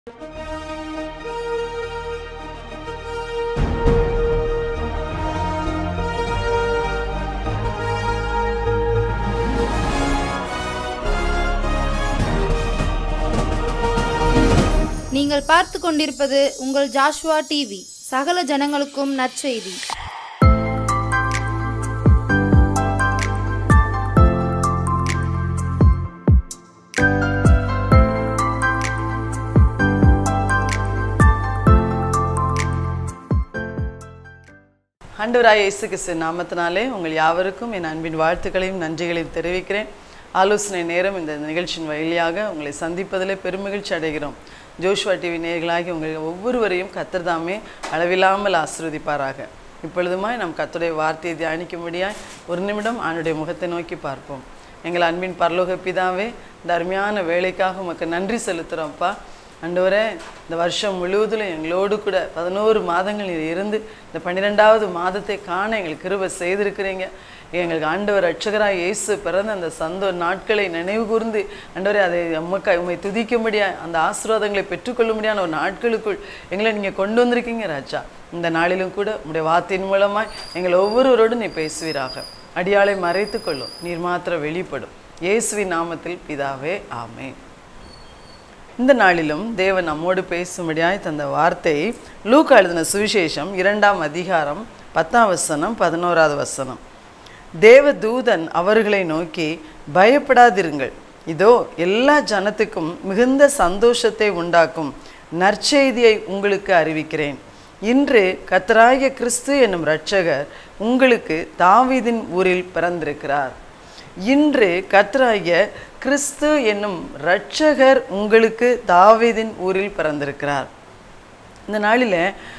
நீங்கள் பார்த்து கொண்டிருப்பது உங்கள் ஜாஷ்வா டிவி சகல ஜனங்களுக்கும் நற்செய்தி ஆண்டவராய் இயேசு கிறிஸ்து நாமத்தினாலே உங்கள் யாவருக்கும் என் அன்பின் வாழ்த்துக்களையும் நன்றிகளையும் தெரிவிக்கிறேன் ஆலோசனை நேரம் இந்த நிகழ்ச்சியின் வழியாக உங்களை சந்திப்பதிலே பெருமகிழ்ச்சி அடைகிறோம் ஜோஷ்வா டிவி நேயர்களாகி உங்கள் ஒவ்வொருவரையும் கத்தர் தாமே அளவில்லாமல் ஆசீர்வதிப்பாராக இப்பொழுதுமாய் நம் கத்துடைய வார்த்தையை தியானிக்கும்படியாய் ஒரு நிமிடம் ஆண்டுடைய முகத்தை நோக்கி பார்ப்போம் எங்கள் அன்பின் பரலோக பிதாவே இந்த அருமையான வேலைக்காக உமக்கு நன்றி செலுத்துகிறோம்ப்பா ஆண்டவரே இந்த வருஷம் முழுவதிலும் எங்களோடு கூட பதினோரு மாதங்கள் நீர் இருந்து இந்த பன்னிரெண்டாவது மாதத்தை காண எங்களுக்கு கிருபை செய்திருக்கிறீங்க எங்களுக்கு ஆண்டவர் ரட்சகராக இயேசு பிறந்த அந்த சந்தோ நாட்களை நினைவு கூர்ந்து ஆண்டவரே அதை உமக்கு உண்மை துதிக்கும்படியா அந்த ஆசீர்வாதங்களை பெற்றுக்கொள்ளும்படியான ஒரு நாட்களுக்குள் எங்களை நீங்கள் கொண்டு வந்திருக்கீங்க ராஜா இந்த நாளிலும் கூட உங்களுடைய வார்த்தையின் மூலமாய் எங்கள் ஒவ்வொருவரோடும் நீ பேசுவீராக அடியாளை மறைத்து கொள்ளும் நீர் மாத்திரம் வெளிப்படும் இயேசுவின் நாமத்தில் பிதாவே ஆமென் இந்த நாளிலும் தேவன் நம்மோடு பேசும்படியாய் தந்த வார்த்தை லூக்கா எழுதின சுவிசேஷம் இரண்டாம் அதிகாரம் பத்தாம் வசனம் பதினோராவது வசனம் தேவதூதன் அவர்களை நோக்கி பயப்படாதிருங்கள் இதோ எல்லா ஜனத்துக்கும் மிகுந்த சந்தோஷத்தை உண்டாக்கும் நற்செய்தியை உங்களுக்கு அறிவிக்கிறேன் இன்று கத்தராகிய கிறிஸ்து என்னும் இரட்சகர் உங்களுக்கு தாவீதின் ஊரில் பிறந்திருக்கிறார் இன்று கர்த்தராகிய கிறிஸ்து என்னும் இரட்சகர் உங்களுக்கு தாவீதின் ஊரில் பிறந்திருக்கிறார் இந்த நாளில்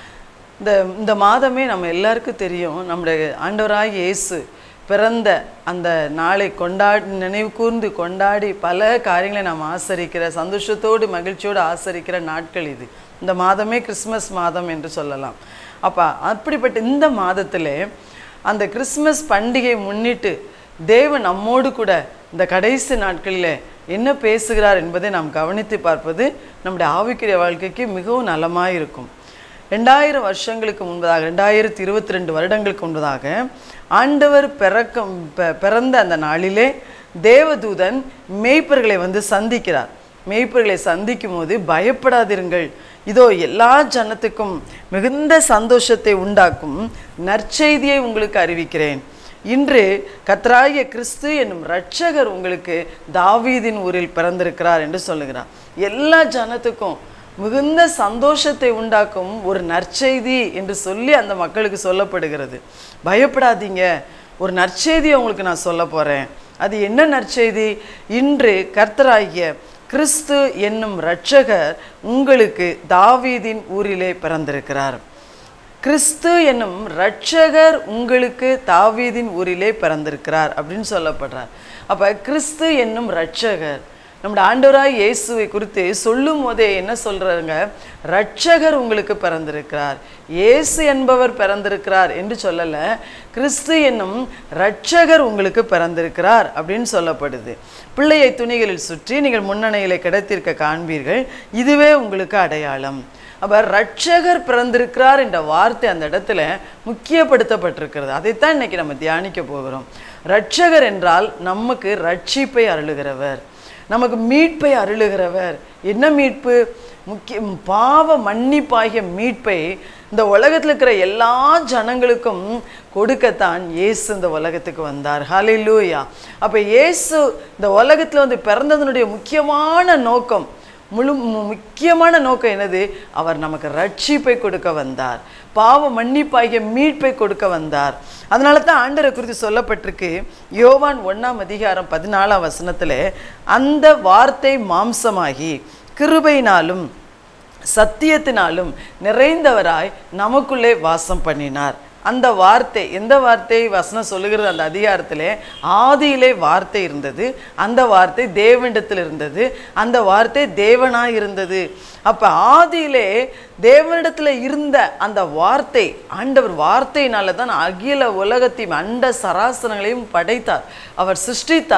இந்த இந்த மாதமே நம்ம எல்லாருக்கும் தெரியும் நம்முடைய ஆண்டவராகிய இயேசு பிறந்த அந்த நாளை கொண்டாடி நினைவு கூர்ந்து கொண்டாடி பல காரியங்களை நாம் ஆசரிக்கிற சந்தோஷத்தோடு மகிழ்ச்சியோடு ஆசரிக்கிற நாட்கள் இது இந்த மாதமே கிறிஸ்மஸ் மாதம் என்று சொல்லலாம் அப்போ அப்படிப்பட்ட இந்த மாதத்திலே அந்த கிறிஸ்மஸ் பண்டிகை முன்னிட்டு தேவன் நம்மோடு கூட இந்த கடைசி நாட்களில் என்ன பேசுகிறார் என்பதை நாம் கவனித்து பார்ப்பது நம்முடைய ஆவிக்குரிய வாழ்க்கைக்கு மிகவும் நலமாக இருக்கும் ரெண்டாயிரம் வருஷங்களுக்கு முன்பதாக ரெண்டாயிரத்தி இருபத்தி ரெண்டு வருடங்களுக்கு முன்பதாக ஆண்டவர் பிறக்கம் ப- பிறந்த அந்த நாளிலே தேவதூதன் மேய்ப்பர்களை வந்து சந்திக்கிறார் மேய்ப்பர்களை சந்திக்கும் போது பயப்படாதிருங்கள் இதோ எல்லா ஜனத்துக்கும் மிகுந்த சந்தோஷத்தை உண்டாக்கும் நற்செய்தியை உங்களுக்கு அறிவிக்கிறேன் இன்று கர்த்தராகிய கிறிஸ்து என்னும் இரட்சகர் உங்களுக்கு தாவீதின் ஊரில் பிறந்திருக்கிறார் என்று சொல்லுகிறார் எல்லா ஜனத்துக்கும் மிகுந்த சந்தோஷத்தை உண்டாக்கும் ஒரு நற்செய்தி என்று சொல்லி அந்த மக்களுக்கு சொல்லப்படுகிறது பயப்படாதீங்க ஒரு நற்செய்தியை உங்களுக்கு நான் சொல்ல போகிறேன் அது என்ன நற்செய்தி இன்று கர்த்தராகிய கிறிஸ்து என்னும் இரட்சகர் உங்களுக்கு தாவீதின் ஊரிலே பிறந்திருக்கிறார் கிறிஸ்து என்னும் இரட்சகர் உங்களுக்கு தாவீதின் ஊரிலே பிறந்திருக்கிறார் அப்படின்னு சொல்லப்படுறார் அப்போ கிறிஸ்து என்னும் இரட்சகர் நம்முடைய ஆண்டவராய் இயேசுவை குறித்து சொல்லும் போதே என்ன சொல்றாங்க இரட்சகர் உங்களுக்கு பிறந்திருக்கிறார் இயேசு என்பவர் பிறந்திருக்கிறார் என்று சொல்லலை கிறிஸ்து என்னும் இரட்சகர் உங்களுக்கு பிறந்திருக்கிறார் அப்படின்னு சொல்லப்படுது பிள்ளையை துணிகளில் சுற்றி நீங்கள் முன்னணையிலே கிடைத்திருக்க காண்பீர்கள் இதுவே உங்களுக்கு அடையாளம் அப்போ ரட்சகர் பிறந்திருக்கிறார் என்ற வார்த்தை அந்த இடத்துல முக்கியப்படுத்தப்பட்டிருக்கிறது அதைத்தான் இன்னைக்கு நம்ம தியானிக்க போகிறோம் ரட்சகர் என்றால் நமக்கு ரட்சிப்பை அருளுகிறவர் நமக்கு மீட்பை அருளுகிறவர் என்ன மீட்பு முக்கிய பாவ மன்னிப்பாகிய மீட்பை இந்த உலகத்தில் இருக்கிற எல்லா ஜனங்களுக்கும் கொடுக்கத்தான் இயேசு இந்த உலகத்துக்கு வந்தார் ஹalleluya அப்போ இயேசு இந்த உலகத்தில் வந்து பிறந்ததனுடைய முக்கியமான நோக்கம் முழு மு- முக்கியமான நோக்கம் என்னது அவர் நமக்கு ரட்சிப்பை கொடுக்க வந்தார் பாவ மன்னிப்பாகிய மீட்பை கொடுக்க வந்தார் அதனால தான் ஆண்டரை குறித்து சொல்லப்பட்டிருக்கு யோவான் ஒண்ணாம் அதிகாரம் பதினாலாம் வசனத்தில் அந்த வார்த்தை மாம்சமாகி கிருபையினாலும் சத்தியத்தினாலும் நிறைந்தவராய் நமக்குள்ளே வாசம் பண்ணினார் அந்த வார்த்தை எந்த வார்த்தை வசனம் சொல்லுகிறது அந்த அதிகாரத்திலே ஆதியிலே வார்த்தை இருந்தது அந்த வார்த்தை தேவனிடத்தில் இருந்தது அந்த வார்த்தை தேவனாய் இருந்தது அப்ப ஆதியிலே தேவனிடத்தில் இருந்த அந்த வார்த்தை ஆண்டவர் வார்த்தையினால தான் அகில உலகத்தையும் அண்ட சராசரங்களையும் படைத்தார் அவர் சிருஷ்டித்தார்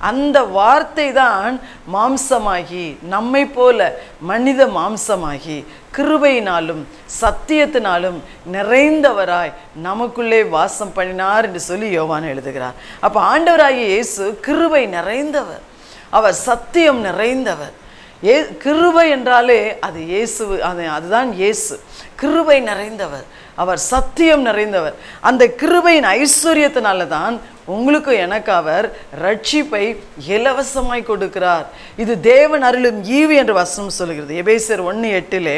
அந்த வார்த்தை தான் மாம்சமாகி நம்மை போல மனித மாம்சமாகி கிருபையினாலும் சத்தியத்தினாலும் நிறைந்தவராய் நமக்குள்ளே வாசம் பண்ணினார் என்று சொல்லி யோவான் எழுதுகிறார் அப்போ ஆண்டவராகிய இயேசு கிருபை நிறைந்தவர் அவர் சத்தியம் நிறைந்தவர் ஏ கிருபை என்றாலே அது இயேசு அது அதுதான் இயேசு கிருபை நிறைந்தவர் அவர் சத்தியம் நிறைந்தவர் அந்த கிருபையின் ஐஸ்வர்யத்தினால தான் உங்களுக்கு எனக்கு அவர் ரட்சிப்பை இலவசமாய் கொடுக்கிறார் இது தேவன் அருளும் ஈவு என்று வசனம் சொல்கிறது எபேசர் ஒன்று எட்டிலே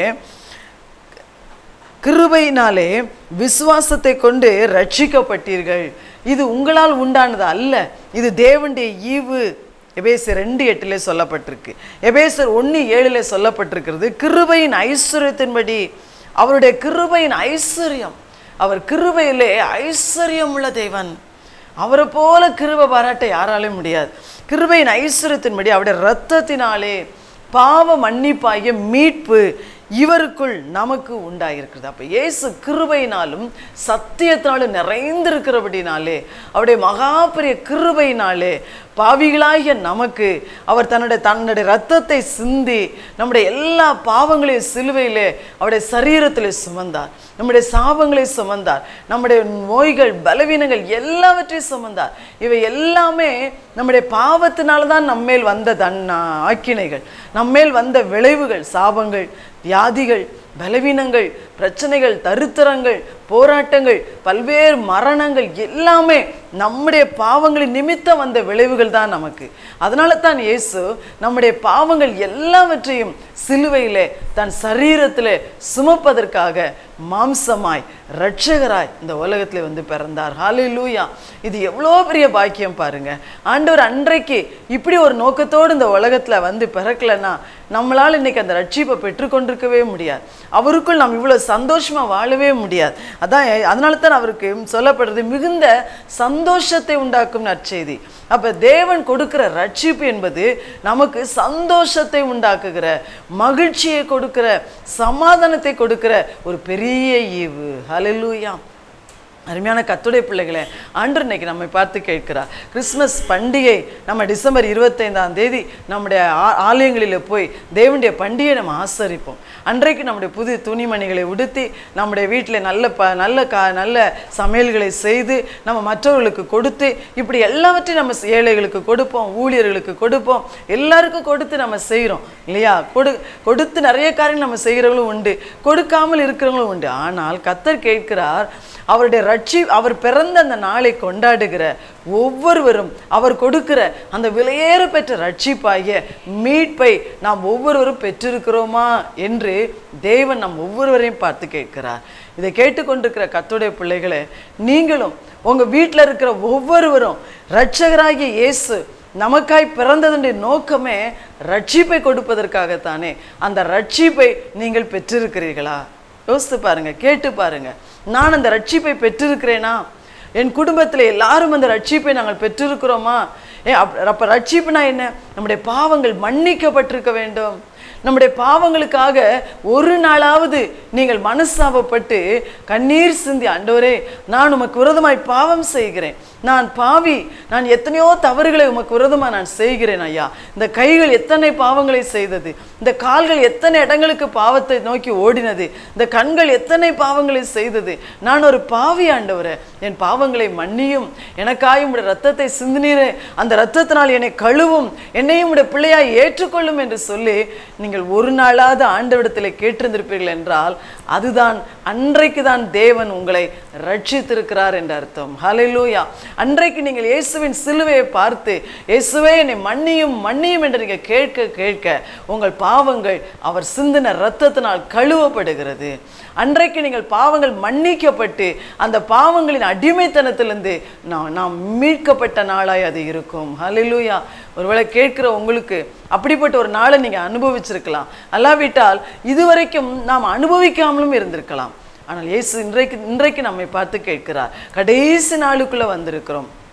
கிருபையினாலே விசுவாசத்தை கொண்டு ரட்சிக்கப்பட்டீர்கள் இது உங்களால் உண்டானது அல்ல இது தேவனுடைய ஈவு எபேசர் ரெண்டு எட்டிலே சொல்லப்பட்டிருக்கு எபேசர் ஒன்று ஏழிலே சொல்லப்பட்டிருக்கிறது கிருபையின் ஐஸ்வர்யத்தின்படி அவருடைய கிருபையின் ஐஸ்வர்யம் அவர் கிருபையிலே ஐஸ்வர்யம் உள்ள தேவன் அவரை போல கிருபை பாராட்ட யாராலையும் முடியாது கிருபையின் ஐஸ்வர்யத்தின்படி அவருடைய இரத்தத்தினாலே பாவ மன்னிப்பாகிய மீட்பு இவருக்குள் நமக்கு உண்டாயிருக்கிறது அப்போ இயேசு கிருபையினாலும் சத்தியத்தினாலும் நிறைந்திருக்கிறபடினாலே அவருடைய மகாபெரிய கிருபையினாலே பாவிகளாகிய நமக்கு அவர் தன்னுடைய தன்னுடைய ரத்தத்தை சிந்தி நம்முடைய எல்லா பாவங்களையும் சிலுவையிலே அவருடைய சரீரத்திலே சுமந்தார் நம்முடைய சாபங்களை சுமந்தார் நம்முடைய நோய்கள் பலவீனங்கள் எல்லாவற்றையும் சுமந்தார் இவை எல்லாமே நம்முடைய பாவத்தினால தான் நம்மேல் வந்த தன் ஆக்கினைகள் நம்மேல் வந்த விளைவுகள் சாபங்கள் வியாதிகள் பலவீனங்கள் பிரச்சனைகள் தருத்தரங்கள் போராட்டங்கள் பல்வேறு மரணங்கள் எல்லாமே நம்முடைய பாவங்களின் நிமித்தம் வந்த விளைவுகள் தான் நமக்கு அதனால தான் இயேசு நம்முடைய பாவங்கள் எல்லாவற்றையும் சிலுவையிலே தன் சரீரத்திலே சுமப்பதற்காக மாம்சமாய் இரட்சகராய் இந்த உலகத்திலே வந்து பிறந்தார் ஹalleluya இது எவ்வளோ பெரிய பாக்கியம் பாருங்க ஆண்டவர் அன்றைக்கு இப்படி ஒரு நோக்கத்தோடு இந்த உலகத்துல வந்து பிறக்கலைன்னா நம்மளால் இன்னைக்கு அந்த ரட்சிப்பை பெற்றுக்கொண்டிருக்கவே முடியாது அவருக்குள் நாம் இவ்வளோ சந்தோஷமா வாழவே முடியாது அதான் அதனால தான் அவருக்கு சொல்லப்படுறது மிகுந்த சந்தோஷத்தை உண்டாக்கும் நற்செய்தி அப்ப தேவன் கொடுக்கிற ரட்சிப்பு என்பது நமக்கு சந்தோஷத்தை உண்டாக்குகிற மகிழ்ச்சியை கொடுக்கிற சமாதானத்தை கொடுக்கிற ஒரு பெரிய ஈவு ஹalleluya அருமையான கத்துடைய பிள்ளைகளே ஆண்டு இன்னைக்கு நம்மை பார்த்து கேட்கிறார் கிறிஸ்மஸ் பண்டிகை நம்ம டிசம்பர் இருபத்தைந்தாம் தேதி நம்முடைய ஆ- ஆலயங்களில் போய் தேவனுடைய பண்டிகையை நம்ம ஆசரிப்போம் அன்றைக்கு நம்முடைய புது துணிமணிகளை உடுத்தி நம்முடைய வீட்டில் நல்ல ப நல்ல கா நல்ல சமையல்களை செய்து நம்ம மற்றவர்களுக்கு கொடுத்து இப்படி எல்லாவற்றையும் நம்ம ஏழைகளுக்கு கொடுப்போம் ஊழியர்களுக்கு கொடுப்போம் எல்லாருக்கும் கொடுத்து நம்ம செய்கிறோம் இல்லையா கொடு கொடுத்து நிறைய காரியங்கள் நம்ம செய்கிறவங்களும் உண்டு கொடுக்காமல் இருக்கிறவங்களும் உண்டு ஆனால் கத்தர் கேட்கிறார் அவருடைய ரட்சி அவர் பிறந்த அந்த நாளை கொண்டாடுகிற ஒவ்வொருவரும் அவர் கொடுக்கிற அந்த விலையேற பெற்ற ரட்சிப்பாகிய மீட்பை நாம் ஒவ்வொருவரும் பெற்றிருக்கிறோமா என்று தேவன் நம் ஒவ்வொருவரையும் பார்த்து கேட்கிறார் இதை கேட்டுக்கொண்டிருக்கிற கத்துடைய பிள்ளைகளே நீங்களும் உங்க வீட்டில் இருக்கிற ஒவ்வொருவரும் இரட்சகராகிய இயேசு நமக்காய் பிறந்ததனுடைய நோக்கமே ரட்சிப்பை கொடுப்பதற்காகத்தானே அந்த ரட்சிப்பை நீங்கள் பெற்றிருக்கிறீர்களா யோசித்து பாருங்க கேட்டு பாருங்க நான் அந்த ரட்சிப்பை பெற்றிருக்கிறேனா என் குடும்பத்தில் எல்லாரும் அந்த ரட்சிப்பை நாங்கள் பெற்றிருக்கிறோமா ஏ அப் அப்போ ரட்சிப்புனா என்ன நம்முடைய பாவங்கள் மன்னிக்கப்பட்டிருக்க வேண்டும் நம்முடைய பாவங்களுக்காக ஒரு நாளாவது நீங்கள் மனஸ்தாபப்பட்டு கண்ணீர் சிந்தி ஆண்டவரே நான் உமக்கு விரோதமாய் பாவம் செய்கிறேன் நான் பாவி நான் எத்தனையோ தவறுகளை உமக்கு விரோதமாக நான் செய்கிறேன் ஐயா இந்த கைகள் எத்தனை பாவங்களை செய்தது இந்த கால்கள் எத்தனை இடங்களுக்கு பாவத்தை நோக்கி ஓடினது இந்த கண்கள் எத்தனை பாவங்களை செய்தது நான் ஒரு பாவி ஆண்டவரே என் பாவங்களை மன்னியும் எனக்காயும் உடைய ரத்தத்தை சிந்தினீரே அந்த ரத்தத்தினால் என்னை கழுவும் என்னையும் உடைய பிள்ளையாய் ஏற்றுக்கொள்ளும் என்று சொல்லி நீங்கள் ஒரு நாளாவது ஆண்டவிடத்தில் கேட்டிருந்திருப்பீர்கள் என்றால் அதுதான் அன்றைக்கு தான் தேவன் உங்களை ரட்சித்திருக்கிறார் என்ற அர்த்தம் ஹalleluya அன்றைக்கு நீங்கள் இயேசுவின் சிலுவையை பார்த்து இயேசுவே என்னை மன்னியும் மன்னியும் என்று நீங்கள் கேட்க கேட்க உங்கள் பாவங்கள் அவர் சிந்தின இரத்தத்தினால் கழுவப்படுகிறது அன்றைக்கு நீங்கள் பாவங்கள் மன்னிக்கப்பட்டு அந்த பாவங்களின் அடிமைத்தனத்திலிருந்து நாம் நாம் மீட்கப்பட்ட நாளாய் அது இருக்கும் ஹalleluya ஒருவேளை கேட்கிற உங்களுக்கு அப்படிப்பட்ட ஒரு நாளை நீங்கள் அனுபவிச்சிருக்கலாம் அல்லாவிட்டால் இதுவரைக்கும் நாம் அனுபவிக்காமலும் இருந்திருக்கலாம் ஆனால் இயேசு இன்றைக்கு இன்றைக்கு நம்மை பார்த்து கேட்கிறார் கடைசி நாளுக்குள்ள வந்திருக்கிறோம்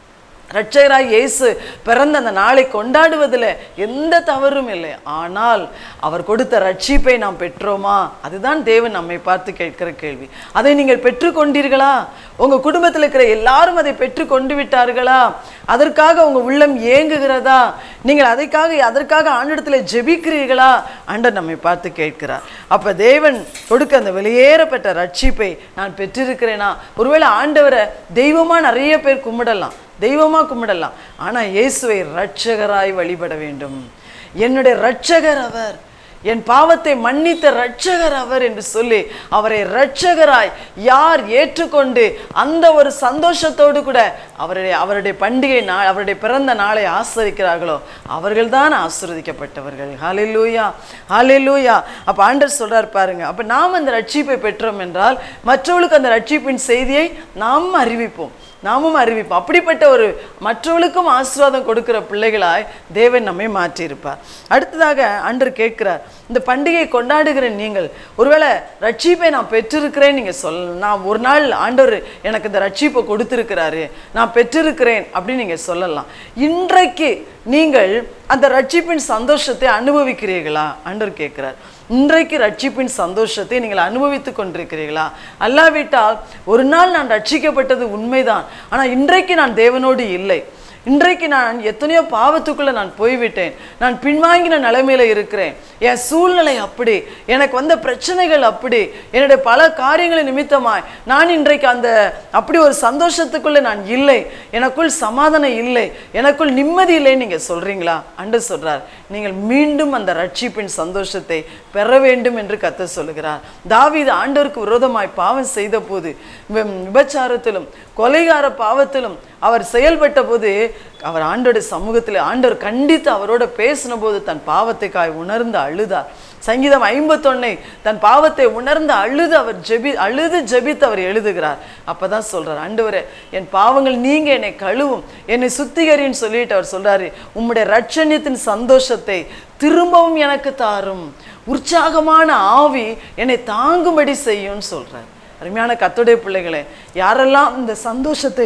இரட்சகராய் இயேசு பிறந்த அந்த நாளை கொண்டாடுவதில் எந்த தவறும் இல்லை ஆனால் அவர் கொடுத்த ரட்சிப்பை நாம் பெற்றோமா அதுதான் தேவன் நம்மை பார்த்து கேட்கிற கேள்வி அதை நீங்கள் பெற்றுக்கொண்டீர்களா உங்க குடும்பத்தில் இருக்கிற எல்லாரும் அதை பெற்று கொண்டு விட்டார்களா அதற்காக உங்க உள்ளம் ஏங்குகிறதா நீங்கள் அதற்காக அதற்காக ஆண்டிடத்தில் ஜெபிக்கிறீர்களா ஆண்டர் நம்மை பார்த்து கேட்கிறார் அப்ப தேவன் கொடுக்க அந்த வெளியேறப்பட்ட ரட்சிப்பை நான் பெற்றிருக்கிறேனா ஒருவேளை ஆண்டவரை தெய்வமா நிறைய பேர் கும்பிடலாம் தெய்வமா கும்பிடலாம் ஆனா இயேசுவை இரட்சகராய் வழிபட வேண்டும் என்னுடைய இரட்சகர் அவர் என் பாவத்தை மன்னித்த இரட்சகர் அவர் என்று சொல்லி அவரை இரட்சகராய் யார் ஏற்றுக்கொண்டு அந்த ஒரு சந்தோஷத்தோடு கூட அவருடைய அவருடைய பண்டிகை நாள் அவருடைய பிறந்த நாளை ஆசரிக்கிறார்களோ அவர்கள்தான் ஆசீர்வதிக்கப்பட்டவர்கள் ஹalleluya ஹalleluya அப்ப ஆண்டர் சொல்றார் பாருங்க அப்ப நாம் அந்த ரட்சிப்பை பெற்றோம் என்றால் மற்றவர்களுக்கு அந்த ரட்சிப்பின் செய்தியை நாம் அறிவிப்போம் நாமும் அறிவிப்போம் அப்படிப்பட்ட ஒரு மற்றவர்களுக்கும் ஆசீர்வாதம் கொடுக்கிற பிள்ளைகளாய் தேவன் நம்மை மாற்றியிருப்பார் அடுத்ததாக அன்று கேட்கிறார் இந்த பண்டிகை கொண்டாடுகிற நீங்கள் ஒருவேளை ரட்சிப்பை நான் பெற்றிருக்கிறேன் நீங்கள் சொல் நான் ஒரு நாள் ஆண்டவர் எனக்கு இந்த ரட்சிப்பை கொடுத்திருக்கிறாரு நான் பெற்றிருக்கிறேன் அப்படின்னு நீங்கள் சொல்லலாம் இன்றைக்கு நீங்கள் அந்த ரட்சிப்பின் சந்தோஷத்தை அனுபவிக்கிறீர்களா ஆண்டவர் கேட்கிறார் இன்றைக்கு ரட்சிப்பின் சந்தோஷத்தை நீங்கள் அனுபவித்துக் கொண்டிருக்கிறீர்களா அல்லாவிட்டால் ஒரு நாள் நான் ரட்சிக்கப்பட்டது உண்மைதான் ஆனால் இன்றைக்கு நான் தேவனோடு இல்லை இன்றைக்கு நான் எத்தனையோ பாவத்துக்குள்ள நான் போய்விட்டேன் நான் பின்வாங்கின நிலைமையில இருக்கிறேன் என் சூழ்நிலை அப்படி எனக்கு வந்த பிரச்சனைகள் அப்படி என்னுடைய பல காரியங்களை நிமித்தமாய் நான் இன்றைக்கு அந்த அப்படி ஒரு சந்தோஷத்துக்குள்ள நான் இல்லை எனக்குள் சமாதானம் இல்லை எனக்குள் நிம்மதி இல்லைன்னு நீங்க சொல்றீங்களா அன்று சொல்றார் நீங்கள் மீண்டும் அந்த ரட்சிப்பின் சந்தோஷத்தை பெற வேண்டும் என்று கத்த சொல்லுகிறார் தாவீது ஆண்டவருக்கு விரோதமாய் பாவம் செய்த போது வி- விபச்சாரத்திலும் கொலைகார பாவத்திலும் அவர் செயல்பட்ட போது அவர் ஆண்டோட சமூகத்தில் ஆண்டவர் கண்டித்து அவரோட பேசின போது தன் பாவத்தைக்காய் உணர்ந்து அழுதார் சங்கீதம் ஐம்பத்தொன்னை தன் பாவத்தை உணர்ந்து அழுது அவர் ஜெபி அழுது ஜெபித்து அவர் எழுதுகிறார் அப்பதான் சொல்றார் ஆண்டவரே என் பாவங்கள் நீங்க என்னை கழுவும் என்னை சுத்திகரின்னு சொல்லிட்டு அவர் சொல்றாரு உம்முடைய ரட்சணியத்தின் சந்தோஷத்தை திரும்பவும் எனக்கு தாரும் உற்சாகமான ஆவி என்னை தாங்கும்படி செய்யும்னு சொல்றார் அருமையான கத்துடைய பிள்ளைகளே யாரெல்லாம் இந்த சந்தோஷத்தை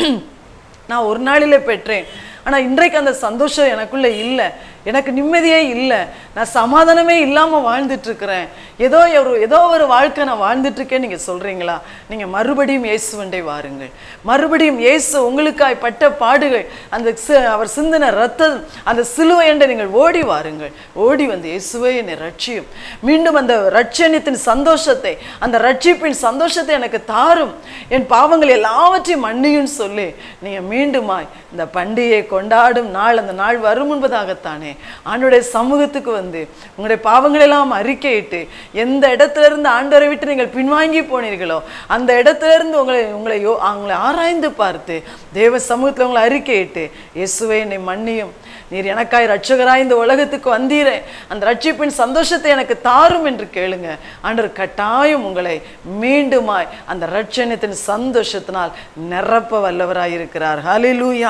நான் ஒரு நாளிலே பெற்றேன் ஆனா இன்றைக்கு அந்த சந்தோஷம் எனக்குள்ள இல்லை எனக்கு நிம்மதியே இல்லை நான் சமாதானமே இல்லாம வாழ்ந்துட்டு இருக்கிறேன் ஏதோ ஒரு ஏதோ ஒரு வாழ்க்கை நான் வாழ்ந்துட்டு இருக்கேன் நீங்க சொல்றீங்களா நீங்க மறுபடியும் இயேசுவண்டை வாருங்கள் மறுபடியும் இயேசு உங்களுக்காய் பட்ட பாடுகள் அந்த சி- அவர் சிந்தின ரத்தம் அந்த சிலுவை என்ற நீங்கள் ஓடி வாருங்கள் ஓடி வந்து இயேசுவே என்னை ரட்சியும் மீண்டும் அந்த ரட்சணியத்தின் சந்தோஷத்தை அந்த ரட்சிப்பின் சந்தோஷத்தை எனக்கு தாரும் என் பாவங்கள் எல்லாவற்றையும் மன்னியும் சொல்லி நீங்க மீண்டுமாய் இந்த பண்டிகையை கொண்டாடும் நாள் அந்த நாள் வரும் என்பதாகத்தானே ஆண்டுடைய சமூகத்துக்கு வந்து உங்களுடைய பாவங்களை எல்லாம் அறிக்கையிட்டு எந்த இடத்துல இருந்து ஆண்டவரை விட்டு நீங்கள் பின்வாங்கி போனீர்களோ அந்த இடத்துல இருந்து உங்களை உங்களை யோ அவங்களை ஆராய்ந்து பார்த்து தேவ சமூகத்தில் உங்களை அறிக்கையிட்டு இயேசுவே என்னை மன்னியும் நீர் எனக்காய் ரட்சகராய் இந்த உலகத்துக்கு வந்தீரே அந்த ரட்சிப்பின் சந்தோஷத்தை எனக்கு தாரும் என்று கேளுங்க ஆண்டவர் கட்டாயம் உங்களை மீண்டுமாய் அந்த ரட்சணத்தின் சந்தோஷத்தினால் நிரப்ப வல்லவராய் இருக்கிறார் ஹalleluya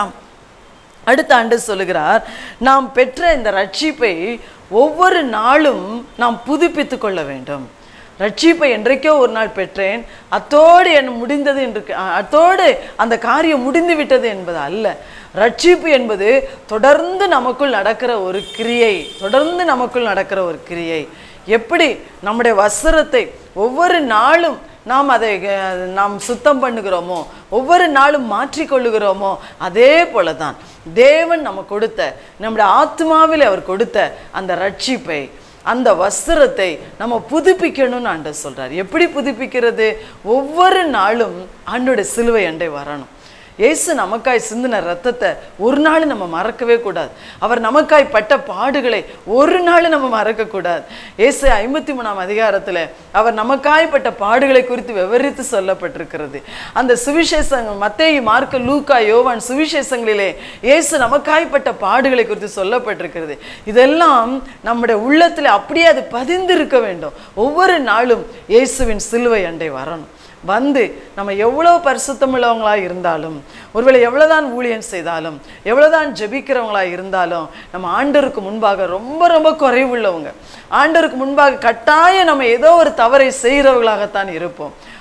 அடுத்த ஆண்டு சொல்லுகிறார் நாம் பெற்ற இந்த ரட்சிப்பை ஒவ்வொரு நாளும் நாம் புதுப்பித்துக் கொள்ள வேண்டும் ரட்சிப்பை என்றைக்கோ ஒரு நாள் பெற்றேன் அத்தோடு என் முடிந்தது என்று அ- அத்தோடு அந்த காரியம் முடிந்து விட்டது என்பது அல்ல ரட்சிப்பு என்பது தொடர்ந்து நமக்குள் நடக்கிற ஒரு கிரியை தொடர்ந்து நமக்குள் நடக்கிற ஒரு கிரியை எப்படி நம்முடைய வஸ்திரத்தை ஒவ்வொரு நாளும் நாம் அதை அஹ், நாம் சுத்தம் பண்ணுகிறோமோ ஒவ்வொரு நாளும் மாற்றிக்கொள்ளுகிறோமோ அதே போல தான் தேவன் நம்ம கொடுத்த நம்முடைய ஆத்மாவில் அவர் கொடுத்த அந்த ரட்சிப்பை அந்த வஸ்திரத்தை நம்ம புதுப்பிக்கணும்னு ஆண்டவர் சொல்றார் எப்படி புதுப்பிக்கிறது ஒவ்வொரு நாளும் ஆண்டோட சிலுவை அண்டை வரணும் இயேசு நமக்காய் சிந்தின ரத்தத்தை ஒரு நாள் நம்ம மறக்கவே கூடாது அவர் நமக்காய் பட்ட பாடுகளை ஒரு நாள் நம்ம மறக்கக்கூடாது இயேசு ஐம்பத்தி மூணாம் அதிகாரத்தில் அவர் நமக்காய் பட்ட பாடுகளை குறித்து விவரித்து சொல்லப்பட்டிருக்கிறது அந்த சுவிசேஷங்கள் மத்தேயு மார்க்கு லூக்கா யோவான் சுவிசேஷங்களிலே இயேசு நமக்காய் பட்ட பாடுகளை குறித்து சொல்லப்பட்டிருக்கிறது இதெல்லாம் நம்முடைய உள்ளத்தில் அப்படியே அது பதிந்திருக்க வேண்டும் ஒவ்வொரு நாளும் இயேசுவின் சிலுவை அண்டை வரணும் வந்து நம்ம எவ்வளோ பரிசுத்தமுள்ளவங்களா இருந்தாலும் ஒருவேளை எவ்வளோதான் ஊழியம் செய்தாலும் எவ்வளோதான் ஜெபிக்கிறவங்களா இருந்தாலும் நம்ம ஆண்டருக்கு முன்பாக ரொம்ப ரொம்ப குறைவுள்ளவங்க ஆண்டருக்கு முன்பாக கட்டாயம் நம்ம ஏதோ ஒரு தவறை செய்கிறவர்களாகத்தான் இருப்போம்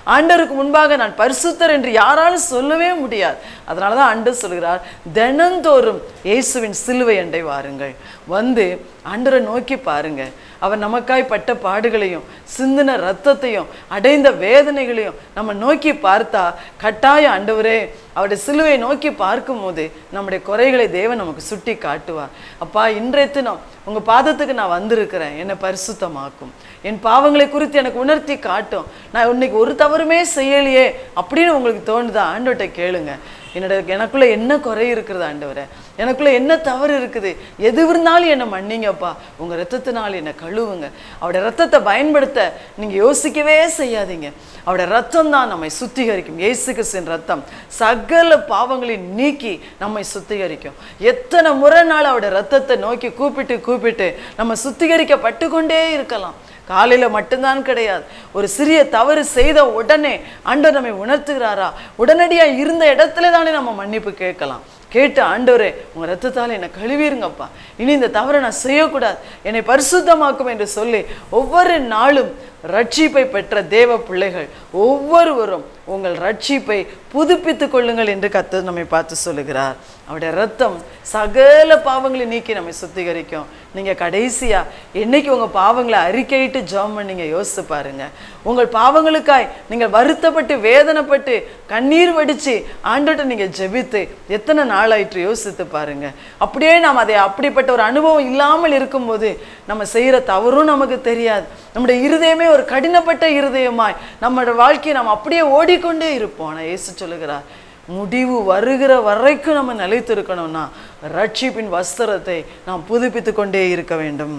ஆண்டவருக்கு முன்பாக நான் பரிசுத்தர் என்று யாராலும் சொல்லவே முடியாது அதனால தான் ஆண்டவர் சொல்கிறார் தினந்தோறும் இயேசுவின் சிலுவை அண்டை வாருங்கள் வந்து ஆண்டவரை நோக்கி பாருங்க அவர் நமக்காய் பட்ட பாடுகளையும் சிந்தின ரத்தத்தையும் அடைந்த வேதனைகளையும் நம்ம நோக்கி பார்த்தா கட்டாய ஆண்டவரே அவருடைய சிலுவை நோக்கி பார்க்கும்போது நம்முடைய குறைகளை தேவன் நமக்கு சுட்டி காட்டுவார் அப்பா இன்றைய தினம் உங்க பாதத்துக்கு நான் வந்திருக்கிறேன் என்னை பரிசுத்தமாக்கும் என் பாவங்களை குறித்து எனக்கு உணர்த்தி காட்டும் நான் இன்னைக்கு ஒரு தவறுமே செய்யலையே அப்படின்னு உங்களுக்கு தோணுதா ஆண்டவர்கிட்ட கேளுங்க என்னோட எனக்குள்ள என்ன குறை இருக்கிறது ஆண்டவரே எனக்குள்ள என்ன தவறு இருக்குது எது இருந்தாலும் என்னை மன்னிங்கப்பா உங்க ரத்தத்தினால் என்னை கழுவுங்க அவருடைய ரத்தத்தை பயன்படுத்த நீங்க யோசிக்கவே செய்யாதீங்க அவருடைய ரத்தம் தான் நம்மை சுத்திகரிக்கும் இயேசு கிறிஸ்துவின் ரத்தம் சகல பாவங்களை நீக்கி நம்மை சுத்திகரிக்கும் எத்தனை முறை நாள் அவருடைய ரத்தத்தை நோக்கி கூப்பிட்டு கூப்பிட்டு நம்ம சுத்திகரிக்கப்பட்டு கொண்டே இருக்கலாம் காலையில மட்டும்தான் கிடையாது ஒரு சிறிய தவறு செய்த உடனே ஆண்டவர் நம்மை உணர்த்துகிறாரா உடனடியா இருந்த இடத்துல தானே நம்ம மன்னிப்பு கேட்கலாம் கேட்டு ஆண்டவரே உங்க ரத்தத்தால் என்னை கழுவிருங்கப்பா இனி இந்த தவறை நான் செய்யக்கூடாது என்னை பரிசுத்தமாக்கும் என்று சொல்லி ஒவ்வொரு நாளும் ரட்சிப்பை பெற்ற தேவ பிள்ளைகள் ஒவ்வொருவரும் உங்கள் ரட்சிப்பை புதுப்பித்துக் கொள்ளுங்கள் என்று கர்த்தர் நம்மை பார்த்து சொல்லுகிறார் அவருடைய ரத்தம் சகல பாவங்களை நீக்கி நம்மை சுத்திகரிக்கும் நீங்க கடைசியா என்னைக்கு உங்க பாவங்களை அறிக்கையிட்டு ஜெபம் பண்ணீங்க யோசித்து பாருங்க உங்கள் பாவங்களுக்காய் நீங்கள் வருத்தப்பட்டு வேதனைப்பட்டு கண்ணீர் வடிச்சு ஆண்டோட்ட நீங்க ஜெபித்து எத்தனை நாளாயிற்று யோசித்து பாருங்க அப்படியே நாம் அதை அப்படிப்பட்ட ஒரு அனுபவம் இல்லாமல் இருக்கும்போது நம்ம செய்யற தவறும் நமக்கு தெரியாது நம்முடைய இருதயமே ஒரு கடினப்பட்ட இருதயமாய் நம்மளோட வாழ்க்கையை நாம் அப்படியே ஓடிக்கொண்டே இருப்போம் ஆனால் இயேசு சொல்லுகிறார் முடிவு வருகிற வரைக்கும் நம்ம நிலைத்திருக்கணும்னா ரட்சிப்பின் வஸ்திரத்தை நாம் புதுப்பித்து கொண்டே இருக்க வேண்டும்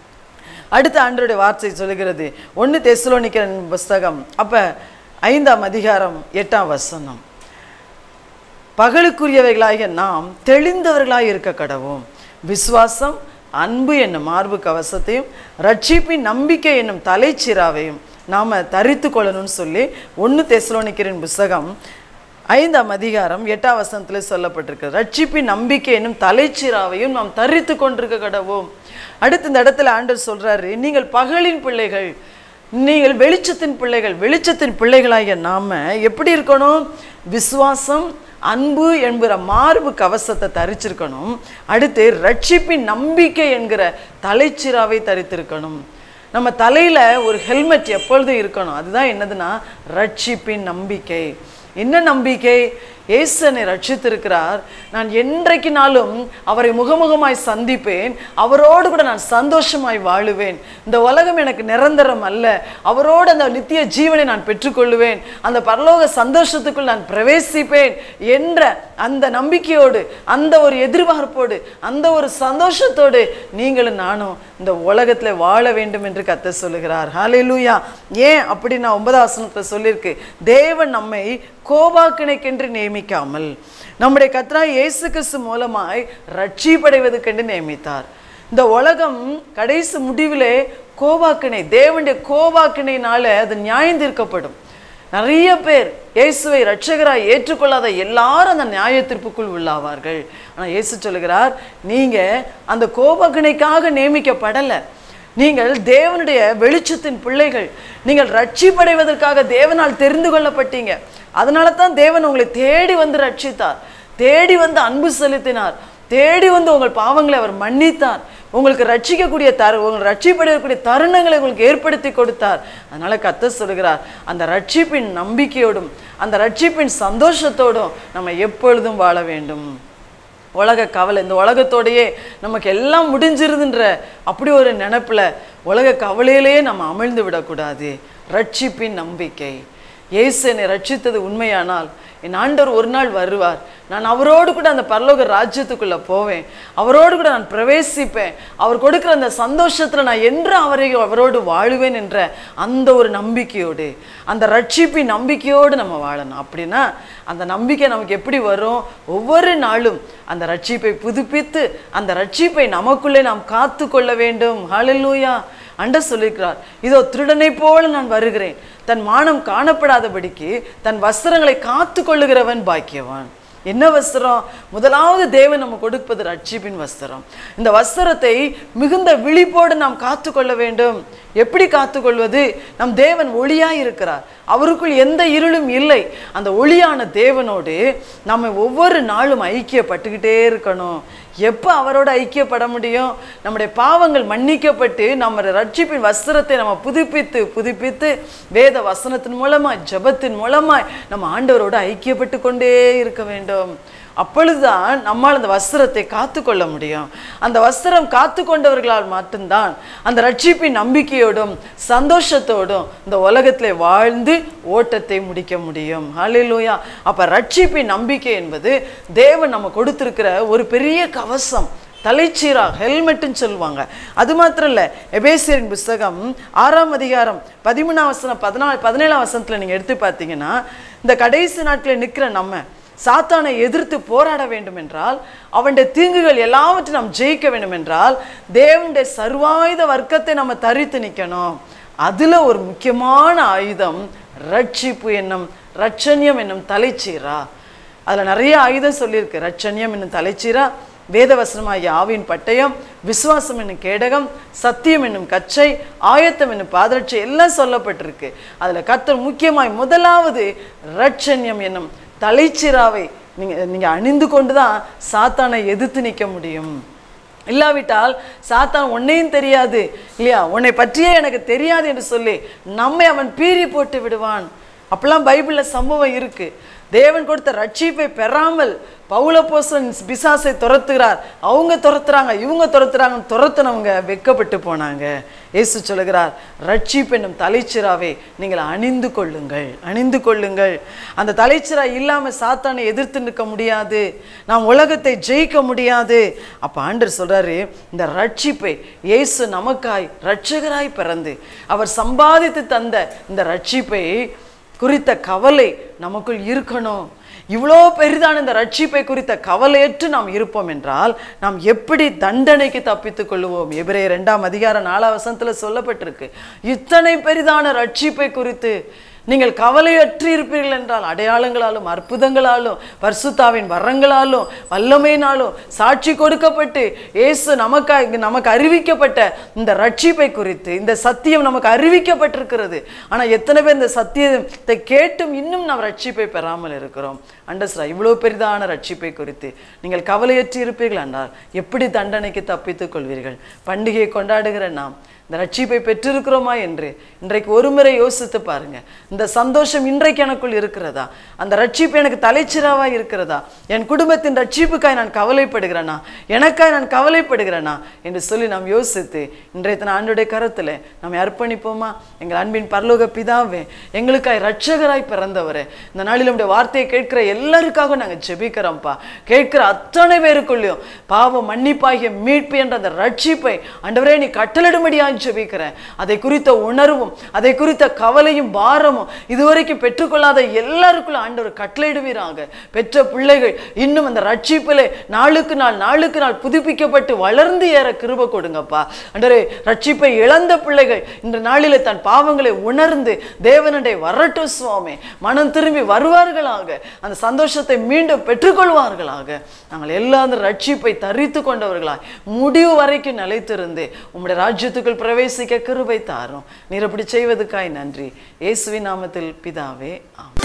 அடுத்த ஆண்டருடைய வார்த்தை சொல்லுகிறது ஒன்று தெசலோனிக்கிற புஸ்தகம் அப்ப ஐந்தாம் அதிகாரம் எட்டாம் வசனம் பகலுக்குரியவைகளாகிய நாம் தெளிந்தவர்களாய் இருக்க கடவோம் விசுவாசம் அன்பு என்னும் மார்பு கவசத்தையும் ரட்சிப்பின் நம்பிக்கை என்னும் தலைச்சிராவையும் நாம தரித்து கொள்ளணும்னு சொல்லி ஒன்று தெசலோனிக்கிறன் புஸ்தகம் ஐந்தாம் அதிகாரம் எட்டாம் வசனத்துல சொல்லப்பட்டிருக்கு ரட்சிப்பின் நம்பிக்கை என்னும் தலைச்சிராவையும் நாம் தரித்து கொண்டிருக்க கடவோம் அடுத்து இந்த இடத்துல ஆண்டவர் சொல்றாரு நீங்கள் பகலின் பிள்ளைகள் நீங்கள் வெளிச்சத்தின் பிள்ளைகள் வெளிச்சத்தின் பிள்ளைகளாகிய நாம எப்படி இருக்கணும் விசுவாசம் அன்பு என்கிற மார்பு கவசத்தை தரிச்சிருக்கணும் அடுத்து ரட்சிப்பின் நம்பிக்கை என்கிற தலைச்சிராவை தரித்திருக்கணும் நம்ம தலையில ஒரு ஹெல்மெட் எப்பொழுதும் இருக்கணும் அதுதான் என்னதுன்னா ரட்சிப்பின் நம்பிக்கை என்ன நம்பிக்கை இயேசு என்னை ரட்சித்திருக்கிறார் நான் என்றைக்குனாலும் அவரை முகமுகமாய் சந்திப்பேன் அவரோடு கூட நான் சந்தோஷமாய் வாழுவேன் இந்த உலகம் எனக்கு நிரந்தரம் அல்ல அவரோடு அந்த நித்திய ஜீவனை நான் பெற்றுக்கொள்ளுவேன் அந்த பரலோக சந்தோஷத்துக்குள் நான் பிரவேசிப்பேன் என்ற அந்த நம்பிக்கையோடு அந்த ஒரு எதிர்பார்ப்போடு அந்த ஒரு சந்தோஷத்தோடு நீங்களும் நானும் இந்த உலகத்தில் வாழ வேண்டும் என்று கத்த சொல்லுகிறார் ஹalleluya ஏன் அப்படி நான் ஒன்பதாம் வசனத்தில் சொல்லியிருக்கு தேவன் நம்மை கோபாக்கினைக்கென்று நியமிக்காமல் நம்முடைய கத்ரா இயேசு கிறிஸ்து மூலமாய் ரட்சிப்படைவதற்கென்று நியமித்தார் இந்த உலகம் கடைசி முடிவிலே கோபாக்கினை தேவனுடைய கோபாக்கினைனால அது நியாயந்தீர்க்கப்படும் நிறைய பேர் இயேசுவை ரட்சகராய் ஏற்றுக்கொள்ளாத எல்லாரும் அந்த நியாய தீர்ப்புக்குள் உள்ளாவார்கள் ஆனால் இயேசு சொல்லுகிறார் நீங்க அந்த கோபகணைக்காக நியமிக்கப்படலை நீங்கள் தேவனுடைய வெளிச்சத்தின் பிள்ளைகள் நீங்கள் ரட்சிப்படைவதற்காக தேவனால் தெரிந்து கொள்ளப்பட்டீங்க அதனால தான் தேவன் உங்களை தேடி வந்து ரட்சித்தார் தேடி வந்து அன்பு செலுத்தினார் தேடி வந்து உங்கள் பாவங்களை அவர் மன்னித்தார் உங்களுக்கு ரட்சிக்கக்கூடிய தரு உங்கள் ரட்சிப்படக்கூடிய தருணங்களை உங்களுக்கு ஏற்படுத்தி கொடுத்தார் அதனால கத்த சொல்கிறார் அந்த ரட்சிப்பின் நம்பிக்கையோடும் அந்த ரட்சிப்பின் சந்தோஷத்தோடும் நம்ம எப்பொழுதும் வாழ வேண்டும் உலக கவலை இந்த உலகத்தோடையே நமக்கு எல்லாம் முடிஞ்சிருதுன்ற அப்படி ஒரு நினப்புல உலக கவலையிலேயே நம்ம அமிழ்ந்து விடக்கூடாது ரட்சிப்பின் நம்பிக்கை இயேசு என்னை ரட்சித்தது உண்மையானால் என் ஆண்டவர் ஒரு நாள் வருவார் நான் அவரோடு கூட அந்த பரலோக ராஜ்யத்துக்குள்ள போவேன் அவரோடு கூட நான் பிரவேசிப்பேன் அவர் கொடுக்குற அந்த சந்தோஷத்துல நான் என்று அவரை அவரோடு வாழுவேன் என்ற அந்த ஒரு நம்பிக்கையோடு அந்த ரட்சிப்பின் நம்பிக்கையோடு நம்ம வாழணும் அப்படின்னா அந்த நம்பிக்கை நமக்கு எப்படி வரும் ஒவ்வொரு நாளும் அந்த ரட்சிப்பை புதுப்பித்து அந்த ரட்சிப்பை நமக்குள்ளே நாம் காத்து கொள்ள வேண்டும் ஹalleluya அண்ட சொல்லியிருக்கிறார் இதோ திருடனை போல நான் வருகிறேன் தன் மானம் காணப்படாதபடிக்கு தன் வஸ்திரங்களை காத்து கொள்ளுகிறவன் பாக்கியவான் என்ன வஸ்திரம் முதலாவது தேவன் நம்ம கொடுப்பது ரட்சிப்பின் வஸ்திரம் இந்த வஸ்திரத்தை மிகுந்த விழிப்போடு நாம் காத்துக்கொள்ள வேண்டும் எப்படி காத்துக்கொள்வது நம் தேவன் ஒளியாய் இருக்கிறார் அவருக்குள் எந்த இருளும் இல்லை அந்த ஒளியான தேவனோடு நம்ம ஒவ்வொரு நாளும் ஐக்கியப்பட்டுக்கிட்டே இருக்கணும் எப்போ அவரோட ஐக்கியப்பட முடியும் நம்முடைய பாவங்கள் மன்னிக்கப்பட்டு நம்ம ரட்சிப்பின் வஸ்திரத்தை நம்ம புதுப்பித்து புதுப்பித்து வேத வசனத்தின் மூலமாய் ஜெபத்தின் மூலமாய் நம்ம ஆண்டவரோட ஐக்கியப்பட்டு கொண்டே இருக்க வேண்டும் அப்பொழுதுதான் நம்மால் அந்த வஸ்திரத்தை காத்துக்கொள்ள முடியும் அந்த வஸ்திரம் காத்து கொண்டவர்களால் மட்டும்தான் அந்த ரட்சிப்பின் நம்பிக்கையோடும் சந்தோஷத்தோடும் இந்த உலகத்திலே வாழ்ந்து ஓட்டத்தை முடிக்க முடியும் ஹalleluya அப்ப ரட்சிப்பின் நம்பிக்கை என்பது தேவன் நம்ம கொடுத்திருக்கிற ஒரு பெரிய கவசம் தலைச்சீரா ஹெல்மெட்டுன்னு சொல்லுவாங்க அது மாத்திரம் இல்லை எபேசியரின் புஸ்தகம் ஆறாம் அதிகாரம் பதிமூணாம் வசனம் பதினாலு பதினேழாம் வசனத்தில் நீங்கள் எடுத்து பார்த்தீங்கன்னா இந்த கடைசி நாட்களில் நிற்கிற நம்ம சாத்தானை எதிர்த்து போராட வேண்டும் என்றால் அவனுடைய தீங்குகள் எல்லாவற்றையும் நாம் ஜெயிக்க வேண்டும் என்றால் தேவனுடைய சர்வாயுத வர்க்கத்தை நம்ம தரித்து நிற்கணும் அதில் ஒரு முக்கியமான ஆயுதம் ரட்சிப்பு என்னும் ரட்சண்யம் என்னும் தலைச்சீரா அதில் நிறைய ஆயுதம் சொல்லியிருக்கு ரட்சண்யம் என்னும் தலைச்சீரா வேதவசனமாகிய ஆவியின் பட்டயம் விசுவாசம் என்னும் கேடகம் சத்தியம் என்னும் கச்சை ஆயத்தம் என்னும் பாதரட்சை எல்லாம் சொல்லப்பட்டிருக்கு அதில் கர்த்தர் முக்கியமாய் முதலாவது ரட்சண்யம் என்னும் தலைச்சிராவை நீங்கள் நீங்கள் அணிந்து கொண்டு தான் சாத்தானை எதிர்த்து நிற்க முடியும் இல்லாவிட்டால் சாத்தான் உன்னையும் தெரியாது இல்லையா உன்னை பற்றியே எனக்கு தெரியாது என்று சொல்லி நம்மை அவன் பீறி போட்டு விடுவான் அப்பெல்லாம் பைபிளில் சம்பவம் இருக்கு தேவன் கொடுத்த ரட்சிப்பை பெறாமல் பவுலப்போசன் பிசாசை துரத்துகிறார் அவங்க துரத்துறாங்க இவங்க துரத்துறாங்க துரத்துனவங்க வெட்கப்பட்டு போனாங்க இயேசு சொல்லுகிறார் ரட்சிப்பு என்னும் தலைச்சிராவை நீங்கள் அணிந்து கொள்ளுங்கள் அணிந்து கொள்ளுங்கள் அந்த தலைச்சிரா இல்லாமல் சாத்தானை எதிர்த்து நிற்க முடியாது நாம் உலகத்தை ஜெயிக்க முடியாது அப்போ ஆண்டர் சொல்றாரு இந்த ரட்சிப்பை இயேசு நமக்காய் ரட்சகராய் பிறந்து அவர் சம்பாதித்து தந்த இந்த ரட்சிப்பை குறித்த கவலை நமக்குள் இருக்கணும் இவ்வளோ பெரிதான இந்த ரட்சிப்பை குறித்த கவலையற்று நாம் இருப்போம் என்றால் நாம் எப்படி தண்டனைக்கு தப்பித்துக் கொள்ளுவோம் எபிரே ரெண்டாம் அதிகார நாலாம் வசனத்தில் சொல்லப்பட்டிருக்கு இத்தனை பெரிதான ரட்சிப்பை குறித்து நீங்கள் கவலையற்று இருப்பீர்கள் என்றால் அடையாளங்களாலும் அற்புதங்களாலும் பரிசுத்தாவின் வரங்களாலும் வல்லமையினாலும் சாட்சி கொடுக்கப்பட்டு இயேசு நமக்காக நமக்கு அறிவிக்கப்பட்ட இந்த ரட்சிப்பை குறித்து இந்த சத்தியம் நமக்கு அறிவிக்கப்பட்டிருக்கிறது ஆனால் எத்தனை பேர் இந்த சத்தியத்தை கேட்டும் இன்னும் நாம் ரட்சிப்பை பெறாமல் இருக்கிறோம் அண்டர்ஸ்டா இவ்வளோ பெரிதான ரட்சிப்பை குறித்து நீங்கள் கவலையற்று இருப்பீர்கள் என்றால் எப்படி தண்டனைக்கு தப்பித்துக் கொள்வீர்கள் பண்டிகையை கொண்டாடுகிற நாம் இந்த ரட்சிப்பை பெற்றிருக்கிறோமா என்று இன்றைக்கு ஒரு முறை யோசித்து பாருங்க இந்த சந்தோஷம் இன்றைக்கு எனக்குள் இருக்கிறதா அந்த ரட்சிப்பு எனக்கு தலைச்சிராவா இருக்கிறதா என் குடும்பத்தின் ரட்சிப்புக்காய் நான் கவலைப்படுகிறேனா எனக்காய் நான் கவலைப்படுகிறேனா என்று சொல்லி நாம் யோசித்து இன்றைய தின ஆண்டுடைய கரத்தில் நாம் அர்ப்பணிப்போமா எங்கள் அன்பின் பரலோக பிதாவே எங்களுக்காய் ரட்சகராய் பிறந்தவரே இந்த நாளில் நம்முடைய வார்த்தையை கேட்கிற எல்லாருக்காகவும் நாங்கள் ஜெபிக்கிறோம்ப்பா கேட்கிற அத்தனை பேருக்குள்ளேயும் பாவம் மன்னிப்பாகிய மீட்பு என்ற அந்த ரட்சிப்பை ஆண்டவரே நீ கட்டளிடும்படியாக ஜெபிக்கிறேன் அதை குறித்த உணர்வும் அதை குறித்த கவலையும் பாரமும் இதுவரைக்கும் பெற்றுக்கொள்ளாத எல்லாருக்குள்ள ஆண்டவர் கட்டளையிடுவீராக பெற்ற பிள்ளைகள் இன்னும் அந்த ரட்சிப்பிலே நாளுக்கு நாள் நாளுக்கு நாள் புதுப்பிக்கப்பட்டு வளர்ந்து ஏற கிருப கொடுங்கப்பா ஆண்டவரே ரட்சிப்பை இழந்த பிள்ளைகள் இந்த நாளிலே தன் பாவங்களை உணர்ந்து தேவனுடைய வரட்டும் சுவாமி மனம் திரும்பி வருவார்களாக அந்த சந்தோஷத்தை மீண்டும் பெற்றுக்கொள்வார்களாக நாங்கள் எல்லா அந்த ரட்சிப்பை தரித்து கொண்டவர்களாய் முடிவு வரைக்கும் நிலைத்திருந்து உம்முடைய ராஜ்யத்துக்குள் பிரவேசிக்க கிருபை தாரும் நீர் அப்படி செய்வதற்காய் நன்றி இயேசுவின் நாமத்தில் பிதாவே ஆமென்